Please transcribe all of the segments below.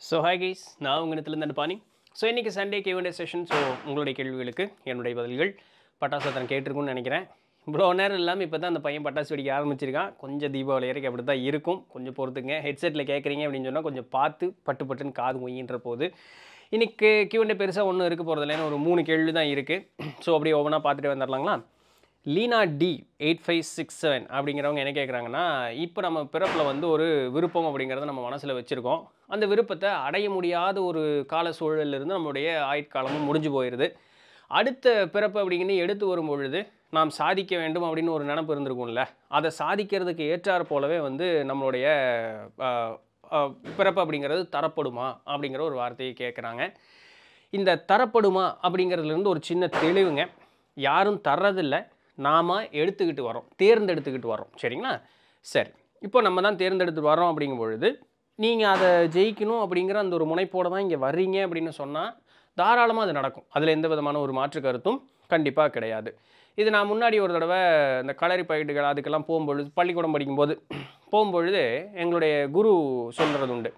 so hi guys நான் உங்கள் இடத்துலேருந்து பாணி ஸோ இன்றைக்கி சண்டே கேவண்டே செஷன் ஸோ உங்களுடைய கேள்விகளுக்கு என்னுடைய பதில்கள் பட்டாசு அத்தனை கேட்டிருக்கும்னு நினைக்கிறேன் இவ்வளோ நேரம் இல்லாமல் இப்போ தான் அந்த பையன் பட்டாசு வெடிக்க ஆரம்பிச்சிருக்கான் கொஞ்சம் தீபாவளி வரைக்கும் அப்படி தான் இருக்கும் கொஞ்சம் பொறுத்துங்க ஹெட்செட்டில் கேட்குறீங்க அப்படின்னு சொன்னால் கொஞ்சம் பார்த்து பட்டு பட்டுன்னு காது மொய்யின்ற போது இன்றைக்கி கியூண்டே பெருசாக ஒன்றும் இருக்க போகிறதில்ல ஏன்னா ஒரு மூணு கேள்வி தான் இருக்குது ஸோ அப்படியே ஒவ்வொன்றா பார்த்துட்டு வந்துடலாங்களா Leena D eight five six seven அப்படிங்கிறவங்க என்ன கேட்குறாங்கன்னா இப்போ நம்ம பிறப்பில் வந்து ஒரு விருப்பம் அப்படிங்கிறத நம்ம மனசில் வச்சுருக்கோம் அந்த விருப்பத்தை அடைய முடியாத ஒரு கால சூழல்ல இருந்து நம்மளுடைய ஆயுட்காலமும் முடிஞ்சு போயிடுது அடுத்த பிறப்பு அப்படின்னு எடுத்து வரும் பொழுது நாம் சாதிக்க வேண்டும் அப்படின்னு ஒரு நினப்பு இருந்திருக்கும்ல அதை சாதிக்கிறதுக்கு ஏற்றாற் போலவே வந்து நம்மளுடைய ஆஹ், ஆஹ், பிறப்பு அப்படிங்கிறது தரப்படுமா அப்படிங்கிற ஒரு வார்த்தையை கேட்குறாங்க இந்த தரப்படுமா அப்படிங்கிறதுலேருந்து ஒரு சின்ன தெளிவுங்க யாரும் தர்றதில்ல நாம எடுத்துக்கிட்டு வரோம் தேர்ந்தெடுத்துக்கிட்டு வரோம் சரிங்களா சரி இப்போ நம்ம தான் தேர்ந்தெடுத்து வரோம் அப்படிங்கும் பொழுது நீங்கள் அதை ஜெயிக்கணும் அப்படிங்கிற அந்த ஒரு முனைப்போடு தான் இங்கே வர்றீங்க அப்படின்னு சொன்னால் தாராளமாக அது நடக்கும் அதில் எந்த விதமான ஒரு மாற்று கருத்தும் கண்டிப்பாக கிடையாது இது நான் முன்னாடி ஒரு தடவை இந்த களரி பயிட்டுகள் அதுக்கெல்லாம் போகும்பொழுது பள்ளிக்கூடம் படிக்கும்போது போகும்பொழுது எங்களுடைய குரு சொல்கிறது உண்டு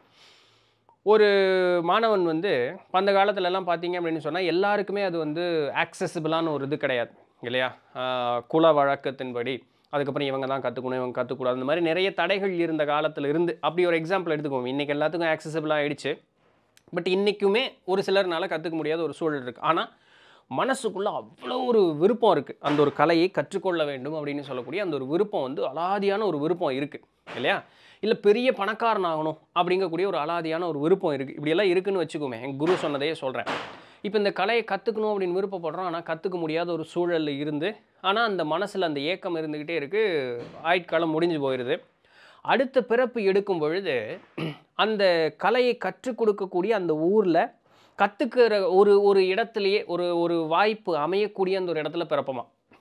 ஒரு மாணவன் வந்து அந்த காலத்துலலாம் பார்த்தீங்க அப்படின்னு சொன்னால் எல்லாருக்குமே அது வந்து ஆக்சசிபிளான ஒரு இது கிடையாது இல்லையா ஆஹ் குல வழக்கத்தின்படி அதுக்கப்புறம் இவங்க தான் கற்றுக்கணும் இவங்க கற்றுக்கூடாது இந்த மாதிரி நிறைய தடைகள் இருந்த காலத்தில் இருந்து அப்படி ஒரு எக்ஸாம்பிள் எடுத்துக்குவோம் இன்றைக்கி எல்லாத்துக்கும் ஆக்சசிபிளாக ஆயிடுச்சு பட் இன்றைக்குமே ஒரு சிலர்னால கற்றுக்க முடியாத ஒரு சூழல் இருக்குது ஆனால் மனசுக்குள்ளே அவ்வளோ ஒரு விருப்பம் இருக்குது அந்த ஒரு கலையை கற்றுக்கொள்ள வேண்டும் அப்படின்னு சொல்லக்கூடிய அந்த ஒரு விருப்பம் வந்து அலாதியான ஒரு விருப்பம் இருக்குது இல்லையா இல்லை பெரிய பணக்காரன் ஆகணும் அப்படிங்கக்கூடிய ஒரு அலாதியான ஒரு விருப்பம் இருக்குது இப்படியெல்லாம் இருக்குன்னு வச்சுக்கோமே என் குரு சொன்னதையே சொல்கிறேன் இப்போ இந்த கலையை கற்றுக்கணும் அப்படின்னு விருப்பப்படுறோம் ஆனால் கற்றுக்க முடியாத ஒரு சூழலில் இருந்து ஆனால் அந்த மனசில் அந்த ஏக்கம் இருந்துக்கிட்டே இருக்குது ஆயுட்காலம் முடிஞ்சு போயிடுது அடுத்த பிறப்பு எடுக்கும் பொழுது அந்த கலையை கற்றுக் கொடுக்கக்கூடிய அந்த ஊரில் கற்றுக்கிற ஒரு ஒரு இடத்துலையே ஒரு ஒரு வாய்ப்பு அமையக்கூடிய அந்த ஒரு இடத்துல பிறப்பமா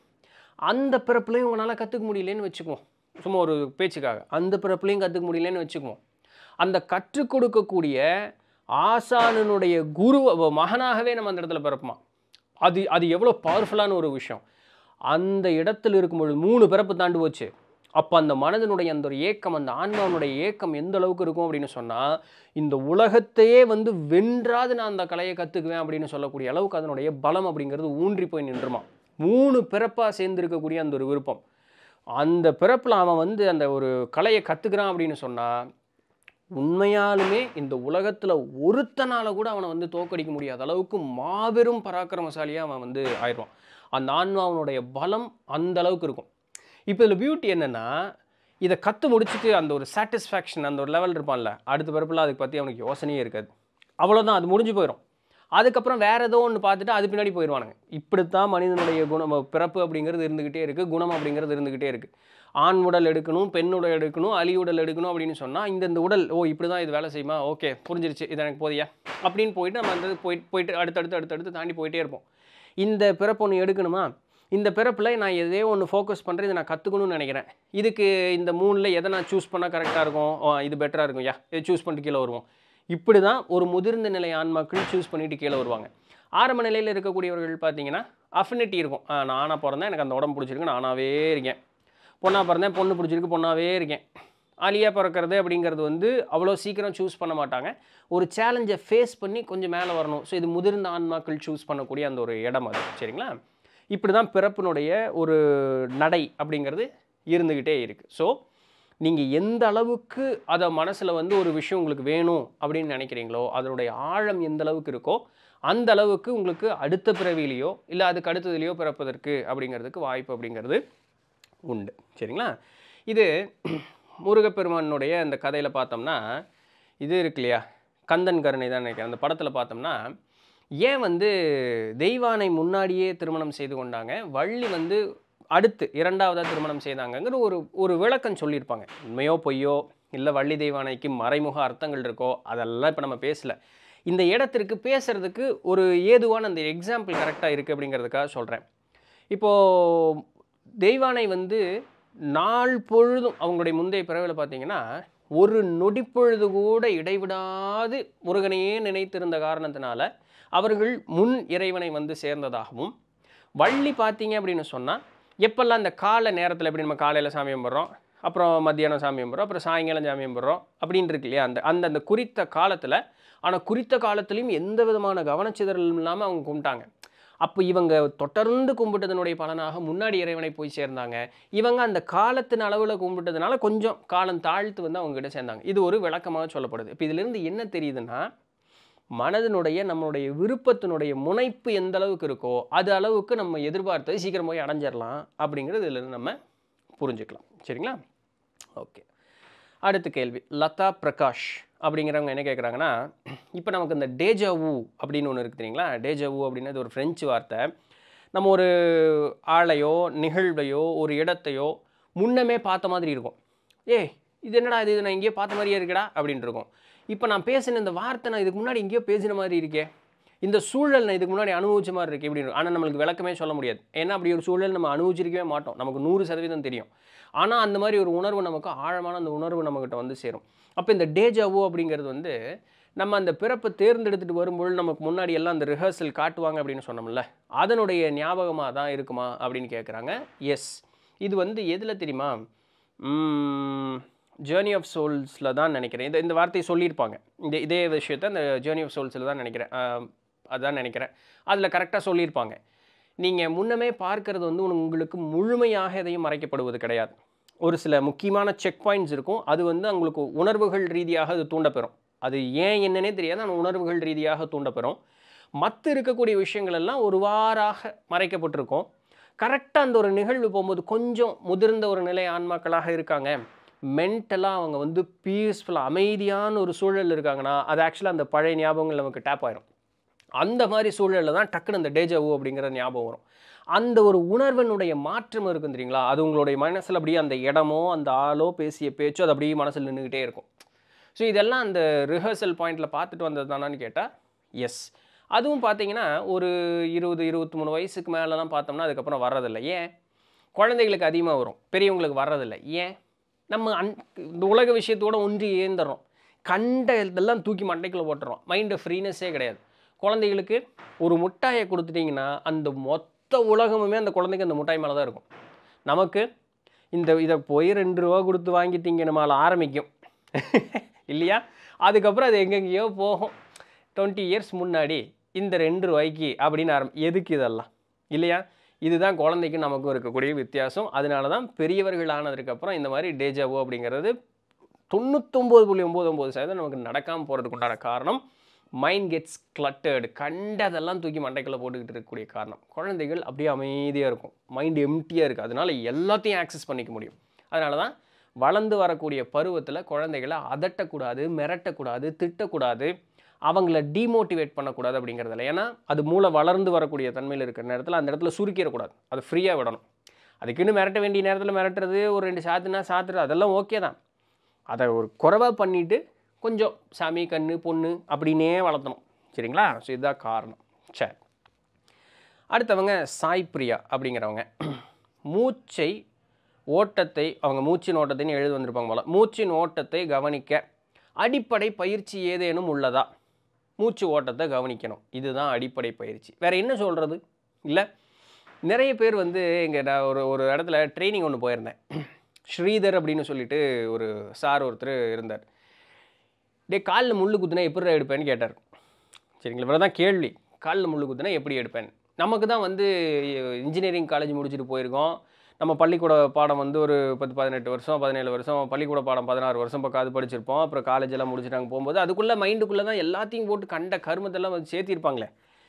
அந்த பிறப்புலையும் உங்களால் கற்றுக்க முடியலன்னு வச்சுக்குவோம் சும்மா ஒரு பேச்சுக்காக அந்த பிறப்புலையும் கற்றுக்க முடியலன்னு வச்சுக்குவோம் அந்த கற்றுக் கொடுக்கக்கூடிய ஆசானனுடைய குரு மகனாகவே நம்ம அந்த இடத்துல பிறப்போமா அது அது எவ்வளோ பவர்ஃபுல்லான ஒரு விஷயம் அந்த இடத்துல இருக்கும்பொழுது மூணு பிறப்பு தாண்டு போச்சு அப்போ அந்த மனதனுடைய அந்த ஒரு ஏக்கம் அந்த ஆன்மாவனுடைய ஏக்கம் எந்த அளவுக்கு இருக்கும் அப்படின்னு சொன்னால் இந்த உலகத்தையே வந்து வென்றாது நான் அந்த கலையை கற்றுக்குவேன் அப்படின்னு சொல்லக்கூடிய அளவுக்கு அதனுடைய பலம் அப்படிங்கிறது ஊன்றி போய் நின்றுமா மூணு பிறப்பாக சேர்ந்துருக்கக்கூடிய அந்த ஒரு விருப்பம் அந்த பிறப்பில் அவன் வந்து அந்த ஒரு கலையை கற்றுக்கிறான் அப்படின்னு சொன்னால் உண்மையாலுமே இந்த உலகத்தில் ஒருத்தனால கூட அவனை வந்து தோக்கடிக்க முடியாத அளவுக்கு மாபெரும் பராக்கிரமசாலியாக அவன் வந்து ஆயிடுவான் அந்த ஆன்மாவனுடைய பலம் அந்த அளவுக்கு இருக்கும் இப்போ இதில் பியூட்டி என்னென்னா இதை கற்று முடிச்சுட்டு அந்த ஒரு சாட்டிஸ்ஃபேக்ஷன் அந்த ஒரு லெவல் இருப்பான்ல அடுத்த பிறப்பில் அதுக்கு பற்றி அவனுக்கு யோசனையே இருக்காது அவ்வளோதான் அது முடிஞ்சு போயிடும் அதுக்கப்புறம் வேற ஏதோ ஒன்று பார்த்துட்டு அது பின்னாடி போயிடுவானுங்க இப்படித்தான் மனிதனுடைய குணம் பிறப்பு அப்படிங்கிறது இருந்துக்கிட்டே இருக்குது குணம் அப்படிங்கிறது இருந்துக்கிட்டே இருக்குது ஆண் உடல் எடுக்கணும் பெண் உடல் எடுக்கணும் அலி உடல் எடுக்கணும் அப்படின்னு சொன்னால் இந்த இந்த உடல் ஓ இப்படி தான் இது வேலை செய்யுமா ஓகே புரிஞ்சிருச்சு இது எனக்கு போதியா அப்படின்னு போயிட்டு நம்ம அந்த போயிட்டு போயிட்டு அடுத்தடுத்து அடுத்தடுத்து தாண்டி போயிட்டே இருப்போம் இந்த பிறப்பு ஒன்று எடுக்கணுமா இந்த பிறப்பில் நான் எதே ஒன்று ஃபோக்கஸ் பண்ணுறேன் இதை நான் கற்றுக்கணும்னு நினைக்கிறேன் இதுக்கு இந்த மூணில் எதை நான் சூஸ் பண்ணால் கரெக்டாக இருக்கும் ஓ, இது பெட்டராக இருக்கும் யா இதை சூஸ் பண்ணிட்டு கீழே வருவோம் இப்படி தான் ஒரு முதிர்ந்த நிலை ஆன்மாக்கள் சூஸ் பண்ணிட்டு கீழே வருவாங்க ஆரம்ப நிலையில் இருக்கக்கூடியவர்கள் பார்த்தீங்கன்னா அஃபினிட்டி இருக்கும் ஆ, நான் ஆணாக பிறந்தேன் எனக்கு அந்த உடம்பு பிடிச்சிருக்கு நான் ஆணாவே இருக்கேன் பொண்ணாக பிறந்தேன் பொண்ணு பிடிச்சிருக்கு பொண்ணாவே இருக்கேன் ஆலியாக பிறக்கிறது அப்படிங்கிறது வந்து அவ்வளோ சீக்கிரம் சூஸ் பண்ண மாட்டாங்க ஒரு சேலஞ்சை ஃபேஸ் பண்ணி கொஞ்சம் மேலே வரணும் ஸோ இது முதிர்ந்த ஆன்மாக்கள் சூஸ் பண்ணக்கூடிய அந்த ஒரு இடம் அது சரிங்களா இப்படி தான் பிறப்பினுடைய ஒரு நடை அப்படிங்கிறது இருந்துக்கிட்டே இருக்குது ஸோ நீங்கள் எந்த அளவுக்கு அதை மனசில் வந்து ஒரு விஷயம் உங்களுக்கு வேணும் அப்படின்னு நினைக்கிறீங்களோ அதனுடைய ஆழம் எந்த அளவுக்கு இருக்கோ அந்த அளவுக்கு உங்களுக்கு அடுத்த பிறவிலையோ இல்லை அதுக்கு அடுத்ததுலையோ பிறப்பதற்கு அப்படிங்கிறதுக்கு வாய்ப்பு அப்படிங்கிறது உண்டு சரிங்களா இது முருகப்பெருமானுடைய அந்த கதையில் பார்த்தோம்னா இது இருக்கு இல்லையா கந்தன் கருணை தான் நினைக்கிறேன் அந்த படத்தில் பார்த்தோம்னா ஏன் வந்து தெய்வானை முன்னாடியே திருமணம் செய்து கொண்டாங்க வள்ளி வந்து அடுத்து இரண்டாவதாக திருமணம் செய்தாங்கங்கிற ஒரு ஒரு விளக்கம் சொல்லியிருப்பாங்க உண்மையோ பொய்யோ இல்லை வள்ளி தெய்வானைக்கு மறைமுக அர்த்தங்கள் இருக்கோ அதெல்லாம் இப்போ நம்ம பேசல இந்த இடத்திற்கு பேசுறதுக்கு ஒரு ஏதுவான அந்த எக்ஸாம்பிள் கரெக்டாக இருக்குது அப்படிங்கிறதுக்காக சொல்கிறேன் இப்போது தெய்வானை வந்து நாள் பொழுதும் அவங்களுடைய முந்தைய பிறவியில் பார்த்தீங்கன்னா ஒரு நொடிப்பொழுது கூட இடைவிடாது முருகனையே நினைத்திருந்த காரணத்தினால அவர்கள் முன் இறைவனை வந்து சேர்ந்ததாகவும் வள்ளி பார்த்தீங்க அப்படின்னு சொன்னால் எப்பெல்லாம் இந்த காலை நேரத்தில் எப்படி நம்ம காலையில் சாமி கும்பிட்றோம் அப்புறம் மத்தியானம் சாமி கும்பிட்றோம் அப்புறம் சாயங்காலம் சாமி கும்பிட்றோம் அப்படின்னு இருக்கு இல்லையா அந்த அந்த அந்த குறித்த காலத்தில் ஆனால் குறித்த காலத்துலேயும் எந்த விதமான கவனச்சிதறலும் இல்லாமல் அவங்க கும்பிட்டாங்க அப்போ இவங்க தொடர்ந்து கும்பிட்டதனுடைய பலனாக முன்னாடி இறைவனை போய் சேர்ந்தாங்க இவங்க அந்த காலத்தின் அளவில் கும்பிட்டதுனால கொஞ்சம் காலம் தாழ்த்து வந்து அவங்க கிட்ட சேர்ந்தாங்க இது ஒரு விளக்கமாக சொல்லப்படுது இப்போ இதிலிருந்து என்ன தெரியுதுன்னா மனதினுடைய நம்மளுடைய விருப்பத்தினுடைய முனைப்பு எந்த அளவுக்கு இருக்கோ அது அளவுக்கு நம்ம எதிர்பார்த்தது சீக்கிரம் போய் அடைஞ்சிடலாம் அப்படிங்கிறது இதிலிருந்து நம்ம புரிஞ்சுக்கலாம் சரிங்களா ஓகே அடுத்த கேள்வி லதா பிரகாஷ் அப்படிங்கிறவங்க என்ன கேட்குறாங்கன்னா இப்போ நமக்கு இந்த டேஜாவு அப்படின்னு ஒன்று இருக்குது தெரியுங்களா டேஜாவு அப்படின்றது ஒரு ஃப்ரெஞ்சு வார்த்தை நம்ம ஒரு ஆளையோ நிகழ்வையோ ஒரு இடத்தையோ முன்னமே பார்த்த மாதிரி இருக்கும் ஏய் இது என்னடா இது நான் எங்கேயோ பார்த்த மாதிரியே இருக்குடா அப்படின்ட்டு இருக்கும் இப்போ நான் பேசின இந்த வார்த்தை நான் இதுக்கு முன்னாடி எங்கேயோ பேசின மாதிரி இருக்கே இந்த சூழல் நான் இதுக்கு முன்னாடி அனுபவிச்ச மாதிரி இருக்கு இப்படி ஆனால் நம்மளுக்கு விளக்கமே சொல்ல முடியாது ஏன்னா அப்படி ஒரு சூழல் நம்ம அனுபவிச்சிருக்கவே மாட்டோம் நமக்கு நூறு சதவீதம் தெரியும் ஆனால் அந்த மாதிரி ஒரு உணர்வு நமக்கு ஆழமான அந்த உணர்வு நம்மக்கிட்ட வந்து சேரும் அப்போ இந்த டேஜாவோ அப்படிங்கிறது வந்து நம்ம அந்த பிறப்பை தேர்ந்தெடுத்துட்டு வரும்பொழுது நமக்கு முன்னாடி எல்லாம் அந்த ரிஹர்சல் காட்டுவாங்க அப்படின்னு சொன்னோம்ல அதனுடைய ஞாபகமாக தான் இருக்குமா அப்படின்னு கேட்குறாங்க எஸ் இது வந்து எதில் தெரியுமா ஜேர்னி ஆஃப் சோல்ஸில் தான் நினைக்கிறேன் இந்த இந்த வார்த்தையை சொல்லியிருப்பாங்க இந்த இதே விஷயத்த இந்த ஜேர்னி ஆஃப் சோல்ஸில் தான் நினைக்கிறேன் ஆஹ் அதான் நினைக்கிறேன் அதில் கரெக்டாக சொல்லியிருப்பாங்க நீங்கள் முன்னமே பார்க்கறது வந்து உங்களுக்கு முழுமையாக எதையும் மறைக்கப்படுவது கிடையாது ஒரு சில முக்கியமான செக் பாயிண்ட்ஸ் இருக்கும் அது வந்து உங்களுக்கு உணர்வுகள் ரீதியாக அது தூண்டப்பெறும் அது ஏன் என்னன்னே தெரியாது ஆனால் உணர்வுகள் ரீதியாக தூண்டப்பெறும் மற்ற இருக்கக்கூடிய விஷயங்கள் எல்லாம் ஒரு வாராக மறைக்கப்பட்டிருக்கும் கரெக்டாக அந்த ஒரு நிகழ்வு போகும்போது கொஞ்சம் முதிர்ந்த ஒரு நிலை ஆன்மாக்களாக இருக்காங்க மென்டலாக அவங்க வந்து பீஸ்ஃபுல்லாக அமைதியான ஒரு சூழல் இருக்காங்கன்னா அது ஆக்சுவலாக அந்த பழைய ஞாபகங்கள் நமக்கு டேப் ஆயிரும் அந்த மாதிரி சூழலில் தான் டக்குன்னு அந்த டேஜாவு அப்படிங்கிற ஞாபகம் வரும் அந்த ஒரு உணர்வினுடைய மாற்றம் இருக்கும் தெரியுங்களா அது உங்களுடைய மனசில் அப்படியே அந்த இடமோ அந்த ஆளோ பேசிய பேச்சோ அது அப்படியே மனசில் நின்றுக்கிட்டே இருக்கும் ஸோ இதெல்லாம் அந்த ரிஹர்சல் பாயிண்டில் பார்த்துட்டு வந்தது தானான்னு கேட்டால் எஸ் அதுவும் பார்த்தீங்கன்னா ஒரு இருபது இருபத்தி மூணு வயசுக்கு மேலெலாம் பார்த்தோம்னா அதுக்கப்புறம் வர்றதில்லை ஏன் குழந்தைகளுக்கு அதிகமாக வரும் பெரியவங்களுக்கு வர்றதில்லை ஏன் நம்ம அன் இந்த உலக விஷயத்தோட ஒன்றி ஏந்துடுறோம் கண்ட இதெல்லாம் தூக்கி மண்டைக்குள்ளே போட்டுறோம் மைண்டு ஃப்ரீனஸ்ஸே கிடையாது குழந்தைகளுக்கு ஒரு முட்டாயை கொடுத்துட்டிங்கன்னா அந்த மொத்த உலகமுமே அந்த குழந்தைக்கு அந்த முட்டாய் மேலே தான் இருக்கும் நமக்கு இந்த இதை போய் ரெண்டு ரூபா கொடுத்து வாங்கி திங்கணுமால ஆரம்பிக்கும் இல்லையா அதுக்கப்புறம் அது எங்கெங்கேயோ போகும் டுவெண்ட்டி இயர்ஸ் முன்னாடி இந்த ரெண்டு ரூபாய்க்கு அப்படின்னு ஆரம் எதுக்கு இதெல்லாம் இல்லையா இதுதான் குழந்தைக்கு நமக்கும் இருக்கக்கூடிய வித்தியாசம் அதனால தான் பெரியவர்கள் ஆனதுக்கப்புறம் இந்த மாதிரி டேஜாவோ அப்படிங்கிறது தொண்ணூத்தொம்பது புள்ளி ஒம்பது ஒம்பது சதவீதம் நமக்கு நடக்காமல் போகிறதுக்கு உண்டான காரணம் மைண்ட் கெட்ஸ் கிளட்டர்டு கண்டதெல்லாம் தூக்கி மண்டைக்குள்ளே போட்டுக்கிட்டு இருக்கக்கூடிய காரணம் குழந்தைகள் அப்படியே அமைதியாக இருக்கும் மைண்ட் எம்டியாக இருக்குது அதனால எல்லாத்தையும் ஆக்சஸ் பண்ணிக்க முடியும் அதனால தான் வளர்ந்து வரக்கூடிய பருவத்தில் குழந்தைகளை அதட்டக்கூடாது மிரட்டக்கூடாது திட்டக்கூடாது அவங்கள டீமோட்டிவேட் பண்ணக்கூடாது அப்படிங்கிறதுல ஏன்னா அது மூளை வளர்ந்து வரக்கூடிய தன்மையில் இருக்கிற நேரத்தில் அந்த இடத்துல சுருக்கிடக்கூடாது அது ஃப்ரீயாக விடணும் அதுக்குன்னு மிரட்ட வேண்டிய நேரத்தில் மிரட்டுறது ஒரு ரெண்டு சாத்துனா சாத்துறது அதெல்லாம் ஓகே தான் அதை ஒரு குறைவாக பண்ணிவிட்டு கொஞ்சம் சாமி கண்ணு பொண்ணு அப்படின்னே வளர்த்தணும் சரிங்களா ஸோ இதுதான் காரணம் சரி அடுத்தவங்க சாய் பிரியா அப்படிங்கிறவங்க மூச்சை ஓட்டத்தை அவங்க மூச்சின் ஓட்டத்தைன்னு எழுதி வந்திருப்பாங்க போல மூச்சின் ஓட்டத்தை கவனிக்க அடிப்படை பயிற்சி ஏதேனும் உள்ளதா மூச்சு ஓட்டத்தை கவனிக்கணும் இதுதான் அடிப்படை பயிற்சி வேறு என்ன சொல்கிறது இல்லை நிறைய பேர் வந்து இங்கே நான் ஒரு ஒரு இடத்துல ட்ரைனிங் ஒன்று போயிருந்தேன் ஸ்ரீதர் அப்படின்னு சொல்லிட்டு ஒரு சார் ஒருத்தர் இருந்தார் டே காலில் முள்ளு குத்துனா எப்படி எடுப்பேன்னு கேட்டார் சரிங்களா இவ்வளோ தான் கேள்வி காலில் முள்ளு குத்துனா எப்படி எடுப்பேன் நமக்கு தான் வந்து இன்ஜினியரிங் காலேஜ் முடிச்சுட்டு போயிருக்கோம் நம்ம பள்ளிக்கூட பாடம் வந்து ஒரு பத்து பதினெட்டு வருஷம் பதினேழு வருஷம் பள்ளிக்கூட பாடம் பதினாறு வருஷம் பக்கம் அது படிச்சிருப்போம் அப்புறம் காலேஜ் எல்லாம் முடிச்சுட்டாங்க போகும்போது அதுக்குள்ளே மைண்டுக்குள்ளே தான் எல்லாத்தையும் போட்டு கண்ட கருமத்தெல்லாம் வந்து சேர்த்திருப்பாங்களே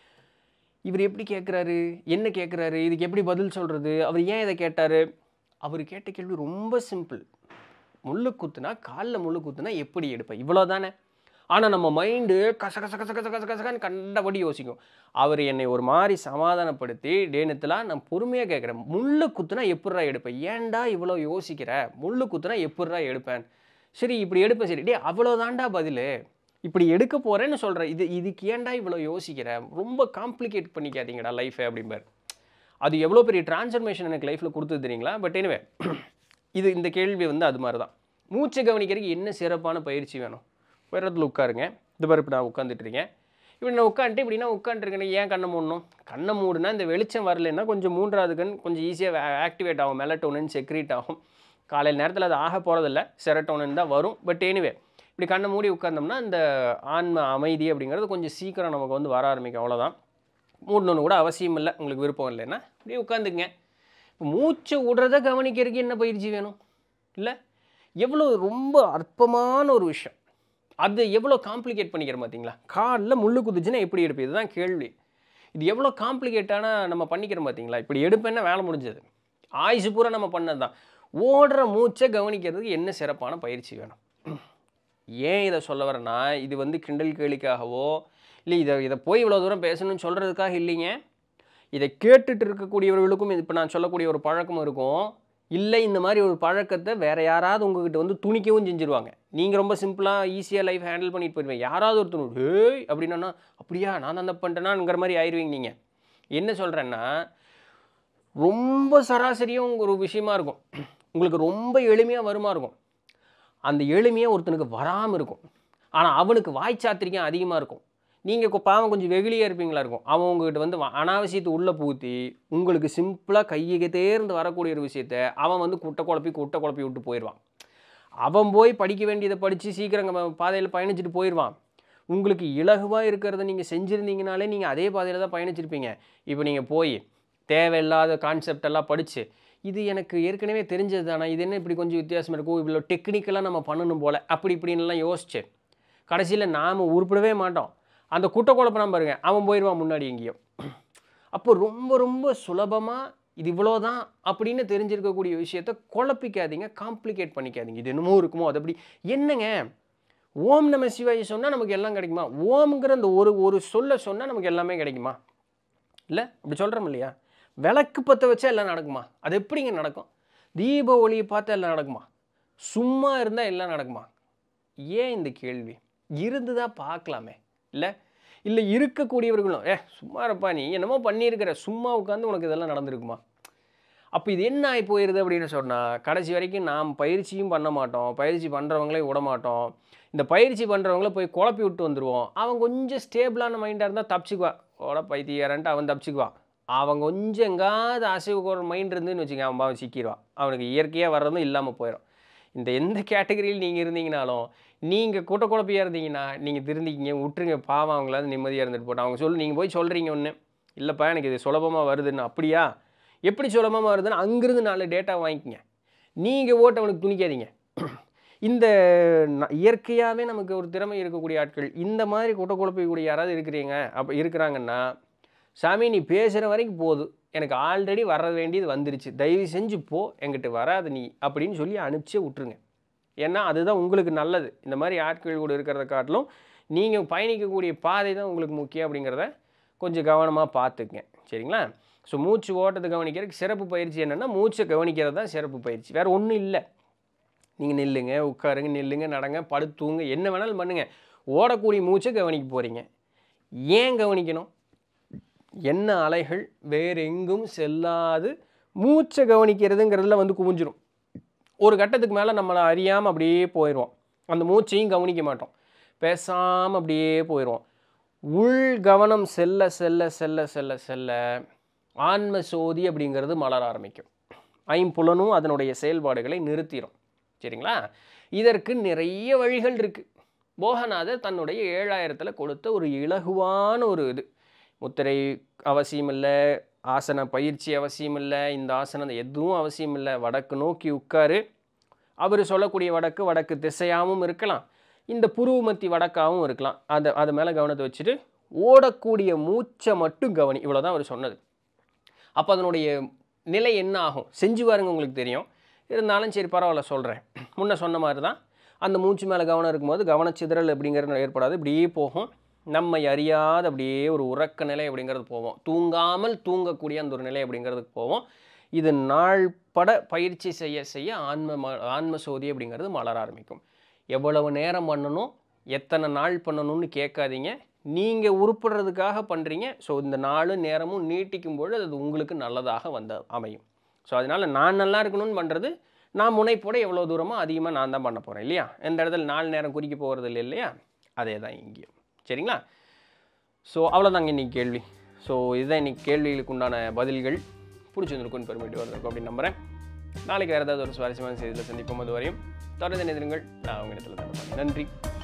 இவர் எப்படி கேட்குறாரு என்ன கேட்குறாரு இதுக்கு எப்படி பதில் சொல்கிறது அவர் ஏன் இதை கேட்டார் அவர் கேட்ட கேள்வி ரொம்ப சிம்பிள் முள்ளு குத்துனா காலில் முள்ளு குத்துனா எப்படி எடுப்பேன் இவ்வளோ தானே ஆனால் நம்ம மைண்டு கச கச கச கச கச கசகான்னு கண்டபடி யோசிக்கும் அவர் என்னை ஒரு மாதிரி சமாதானப்படுத்தி டேனத்தில் நான் பொறுமையாக கேட்குறேன் முள்ளு குத்துனா எப்படிரா எடுப்பேன் ஏன்டா இவ்வளோ யோசிக்கிற முள்ளு குத்துனா எப்படிரா எடுப்பேன் சரி இப்படி எடுப்பேன் சரி டே அவ்வளோதான்டா பதில் இப்படி எடுக்க போகிறேன்னு சொல்கிறேன் இது இதுக்கு ஏன்டா இவ்வளோ யோசிக்கிற ரொம்ப காம்ப்ளிகேட் பண்ணிக்காதீங்கடா லைஃபை அப்படிம்பார் அது எவ்வளோ பெரிய டிரான்ஸ்ஃபர்மேஷன் எனக்கு லைஃப்பில் கொடுத்தது தெரியுங்களா பட் எனிவே இது இந்த கேள்வி வந்து அது மாதிரி தான் மூச்சை கவனிக்கிறதுக்கு என்ன சிறப்பான பயிற்சி வேணும் ஒரு இடத்துல உட்காருங்க இது பாரு இப்போ நான் உட்காந்துட்டு இருக்கேன் இப்படி நான் உட்காந்துட்டு இப்படின்னா உட்காந்துருக்கேன் ஏன் கண்ணை மூடணும் கண்ணை மூடுனா இந்த வெளிச்சம் வரலைன்னா கொஞ்சம் மூன்றாவது கண் கொஞ்சம் ஈஸியாக ஆக்டிவேட் ஆகும் மெலட்டோனின் செக்ரீட் ஆகும் காலையில் நேரத்தில் அது ஆக போகிறதில்ல செரட்டோனின் தான் வரும் பட் எனிவே இப்படி கண்ணை மூடி உட்கார்ந்தோம்னா இந்த ஆன்ம அமைதி அப்படிங்கிறது கொஞ்சம் சீக்கிரம் நமக்கு வந்து வர ஆரம்பிக்கும் அவ்வளோதான் மூடணுன்னு கூட அவசியம் இல்லை உங்களுக்கு விருப்பம் இல்லைன்னா அப்படியே உட்காந்துக்குங்க இப்போ மூச்சு விடுறத கவனிக்கிறதுக்கு என்ன பயிற்சி வேணும் இல்லை எவ்வளோ ரொம்ப அற்பமான ஒரு விஷயம் அது எவ்வளோ காம்ப்ளிகேட் பண்ணிக்கிற பார்த்தீங்களா காலில் முள்ளு குதிச்சுன்னா எப்படி எடுப்பு இதுதான் கேள்வி இது எவ்வளோ காம்ப்ளிகேட்டான நம்ம பண்ணிக்கிறோம் பார்த்தீங்களா இப்படி எடுப்பேன்னா வேலை முடிஞ்சது ஆயுசு பூரா நம்ம பண்ணது தான் ஓடுற மூச்சை கவனிக்கிறதுக்கு என்ன சிறப்பான பயிற்சி வேணும் ஏன் இதை சொல்ல வரேன்னா இது வந்து கிண்டல் கேலிக்காகவோ இல்லை இதை இதை போய் இவ்வளோ தூரம் பேசணும்னு சொல்கிறதுக்காக இல்லைங்க இதை கேட்டுட்டு இருக்கக்கூடியவர்களுக்கும் இப்போ நான் சொல்லக்கூடிய ஒரு பழக்கம் இருக்கும் இல்லை இந்த மாதிரி ஒரு பழக்கத்தை வேற யாராவது உங்ககிட்ட வந்து துணிக்கவும் செஞ்சுருவாங்க நீங்கள் ரொம்ப சிம்பிளாக ஈஸியாக லைஃப் ஹேண்டில் பண்ணிட்டு போயிடுவீங்க யாராவது ஒருத்தர் ஏய் அப்படின்னா அப்படியா நான் தான் தப்பு பண்ணிட்டேனாங்கிற மாதிரி ஆயிடுவீங்க நீங்கள் என்ன சொல்கிறேன்னா ரொம்ப சராசரியும் ஒரு விஷயமா இருக்கும் உங்களுக்கு ரொம்ப எளிமையாக வருமா இருக்கும் அந்த எளிமையாக ஒருத்தனுக்கு வராமல் இருக்கும் ஆனால் அவனுக்கு வாய்ச்சாத்திரிக்கம் அதிகமாக இருக்கும் நீங்கள் பாவம் கொஞ்சம் வெகுளியாக இருப்பீங்களா இருக்கும் அவன் உங்ககிட்ட வந்து வ- அனாவசியத்தை உள்ளே பூத்தி உங்களுக்கு சிம்பிளாக கையை தேர்ந்து வரக்கூடிய ஒரு விஷயத்த அவன் வந்து குட்டை குழப்பி குட்டை குழப்பி விட்டு போயிடுவான் அவன் போய் படிக்க வேண்டியதை படித்து சீக்கிரம் பாதையில் பயணிச்சுட்டு போயிடுவான் உங்களுக்கு இலகுவாக இருக்கிறத நீங்கள் செஞ்சுருந்தீங்கனாலே நீங்கள் அதே பாதையில் தான் பயணிச்சிருப்பீங்க இப்போ நீங்கள் போய் தேவையில்லாத கான்செப்ட் எல்லாம் படித்து இது எனக்கு ஏற்கனவே தெரிஞ்சது தானே இது என்ன இப்படி கொஞ்சம் வித்தியாசமாக இருக்கும் இவ்வளோ டெக்னிக்கலாக நம்ம பண்ணணும் போல் அப்படி இப்படின்லாம் யோசிச்சு கடைசியில் நாம் உருப்படவே மாட்டோம் அந்த குட்டை குழப்பம் பாருங்க அவன் போயிடுவான் முன்னாடி எங்கேயோ அப்போ ரொம்ப ரொம்ப சுலபமாக இது இவ்வளோதான் அப்படின்னு தெரிஞ்சிருக்கக்கூடிய விஷயத்த குழப்பிக்காதீங்க காம்ப்ளிகேட் பண்ணிக்காதீங்க இது என்னமோ இருக்குமோ அது அப்படி என்னங்க ஓம் நம சிவாய சொன்னால் நமக்கு எல்லாம் கிடைக்குமா ஓம்ங்கிற அந்த ஒரு ஒரு சொல்ல சொன்னால் நமக்கு எல்லாமே கிடைக்குமா இல்லை அப்படி சொல்கிறோம் இல்லையா விளக்கு பற்ற வச்சா எல்லாம் நடக்குமா அது எப்படிங்க நடக்கும் தீப ஒளியை பார்த்தா எல்லாம் நடக்குமா சும்மா இருந்தால் எல்லாம் நடக்குமா ஏன் இந்த கேள்வி இருந்து தான் பார்க்கலாமே இல்லை இல்லை இருக்கக்கூடியவர்களும் ஏ சும்மா இருப்பா நீ என்னமோ பண்ணியிருக்கிற சும்மா உட்காந்து உனக்கு இதெல்லாம் நடந்திருக்குமா அப்போ இது என்ன ஆகி போயிடுது அப்படின்னு சொன்னால் கடைசி வரைக்கும் நாம் பயிற்சியும் பண்ண மாட்டோம் பயிற்சி பண்ணுறவங்களே விட மாட்டோம் இந்த பயிற்சி பண்ணுறவங்கள போய் குழப்பி விட்டு வந்துடுவோம் அவன் கொஞ்சம் ஸ்டேபிளான மைண்டாக இருந்தால் தப்பிச்சுக்குவான் ஓட பைத்தியாரன்ட்டு அவன் தப்பிச்சுக்குவான் அவன் கொஞ்சம் எங்காவது அசைவு ஒரு மைண்ட் இருந்துன்னு வச்சுக்க அவன் பாவம் சிக்கிடுவான் அவனுக்கு இயற்கையாக வர்றதும் இல்லாமல் போயிடும் இந்த எந்த கேட்டகரியில் நீங்கள் இருந்தீங்கனாலும் நீங்கள் கூட்ட குழப்பியாக இருந்தீங்கன்னா நீங்கள் திருந்திக்கிங்க விட்டுருங்க பாவம் அவங்களாவது நிம்மதியாக இருந்துட்டு போட்டோம் அவங்க சொல்லு நீங்கள் போய் சொல்கிறீங்க ஒன்று இல்லைப்பா எனக்கு இது சுலபமாக வருதுன்னு அப்படியா எப்படி சுலபமாக வருதுன்னு அங்கிருந்து நாலு டேட்டா வாங்கிக்கங்க நீங்கள் ஓட்ட அவனுக்கு துணிக்காதீங்க இந்த இயற்கையாகவே நமக்கு ஒரு திறமை இருக்கக்கூடிய ஆட்கள் இந்த மாதிரி கூட்ட குழப்பக்கூடிய யாராவது இருக்கிறீங்க அப்போ இருக்கிறாங்கன்னா சாமி நீ பேசுகிற வரைக்கும் போதும் எனக்கு ஆல்ரெடி வர வேண்டியது வந்துருச்சு தயவு செஞ்சு போ என்கிட்ட வராது நீ அப்படின்னு சொல்லி அனுப்பிச்சே விட்ருங்க ஏன்னா அதுதான் உங்களுக்கு நல்லது இந்த மாதிரி ஆட்கள் கூட இருக்கிறத காட்டிலும் நீங்கள் பயணிக்கக்கூடிய பாதை தான் உங்களுக்கு முக்கியம் அப்படிங்கிறத கொஞ்சம் கவனமாக பார்த்துக்குங்க சரிங்களா ஸோ மூச்சு ஓட்டத்தை கவனிக்கிறதுக்கு சிறப்பு பயிற்சி என்னென்னா மூச்சை கவனிக்கிறது தான் சிறப்பு பயிற்சி வேறு ஒன்றும் இல்லை நீங்கள் நில்லுங்க உட்காருங்க நில்லுங்க நடங்க படுத்தூங்க என்ன வேணாலும் பண்ணுங்கள் ஓடக்கூடிய மூச்சை கவனிக்க போகிறீங்க ஏன் கவனிக்கணும் என்ன அலைகள் வேறு எங்கும் செல்லாது மூச்சை கவனிக்கிறதுங்கிறதுல வந்து குவிஞ்சிரும் ஒரு கட்டத்துக்கு மேலே நம்மளை அறியாமல் அப்படியே போயிடுவோம் அந்த மூச்சையும் கவனிக்க மாட்டோம் பேசாமல் அப்படியே போயிடுவோம் உள் கவனம் செல்ல செல்ல செல்ல செல்ல செல்ல ஆன்ம சோதி அப்படிங்கிறது மலர ஆரம்பிக்கும் ஐம்புலனும் அதனுடைய செயல்பாடுகளை நிறுத்திடும் சரிங்களா இதற்கு நிறைய வழிகள் இருக்குது போகநாதர் தன்னுடைய ஏழாயிரத்தில் கொடுத்த ஒரு இலகுவான ஒரு இது முத்திரை அவசியம் இல்லை ஆசன பயிற்சி அவசியம் இல்லை இந்த ஆசனம் எதுவும் அவசியம் இல்லை வடக்கு நோக்கி உட்காரு அவர் சொல்லக்கூடிய வடக்கு வடக்கு திசையாகவும் இருக்கலாம் இந்த புருவமத்தி வடக்காகவும் இருக்கலாம் அதை அது மேலே கவனத்தை வச்சுட்டு ஓடக்கூடிய மூச்சை மட்டும் கவனி இவ்வளோ அவர் சொன்னது அப்போ அதனுடைய நிலை என்ன ஆகும் செஞ்சு பாருங்க உங்களுக்கு தெரியும் இருந்தாலும் சரி பரவாயில்ல சொல்கிறேன் முன்ன சொன்ன மாதிரி தான் அந்த மூச்சு மேலே கவனம் இருக்கும்போது கவனச்சிதறல் அப்படிங்கிறது ஏற்படாது இப்படியே போகும் நம்மை அறியாத அப்படியே ஒரு உறக்க நிலை அப்படிங்கிறது போவோம் தூங்காமல் தூங்கக்கூடிய அந்த ஒரு நிலை அப்படிங்கிறதுக்கு போவோம் இது நாள்பட பயிற்சி செய்ய செய்ய ஆன்ம ம- ஆன்ம சோதி அப்படிங்கிறது மலர ஆரம்பிக்கும் எவ்வளவு நேரம் பண்ணணும் எத்தனை நாள் பண்ணணும்னு கேட்காதீங்க நீங்கள் உருப்படுறதுக்காக பண்ணுறீங்க ஸோ இந்த நாளும் நேரமும் நீட்டிக்கும் பொழுது அது உங்களுக்கு நல்லதாக வந்து அமையும் ஸோ அதனால் நான் நல்லா இருக்கணும்னு பண்ணுறது நான் முனைப்போட எவ்வளோ தூரமோ அதிகமாக நான் தான் பண்ண போகிறேன் இல்லையா எந்த இடத்துல நாலு நேரம் குறிக்க போகிறது இல்லை இல்லையா அதே தான் இங்கேயும் சரிங்களா ஸோ அவ்வளோதாங்க இன்னைக்கு கேள்வி ஸோ இதுதான் இன்னைக்கு கேள்விகளுக்கு உண்டான பதில்கள் பிடிச்சிருந்துருக்குன்னு பெருமிட்டு வந்திருக்கும் அப்படின்னு நம்புகிறேன் நாளைக்கு வேறு ஏதாவது ஒரு சுவாரஸ்யமான செய்தியில் சந்திப்போம் அது வரையும் தொடர்ந்து நிதிருங்கள் நான் அவங்க இடத்துல நன்றி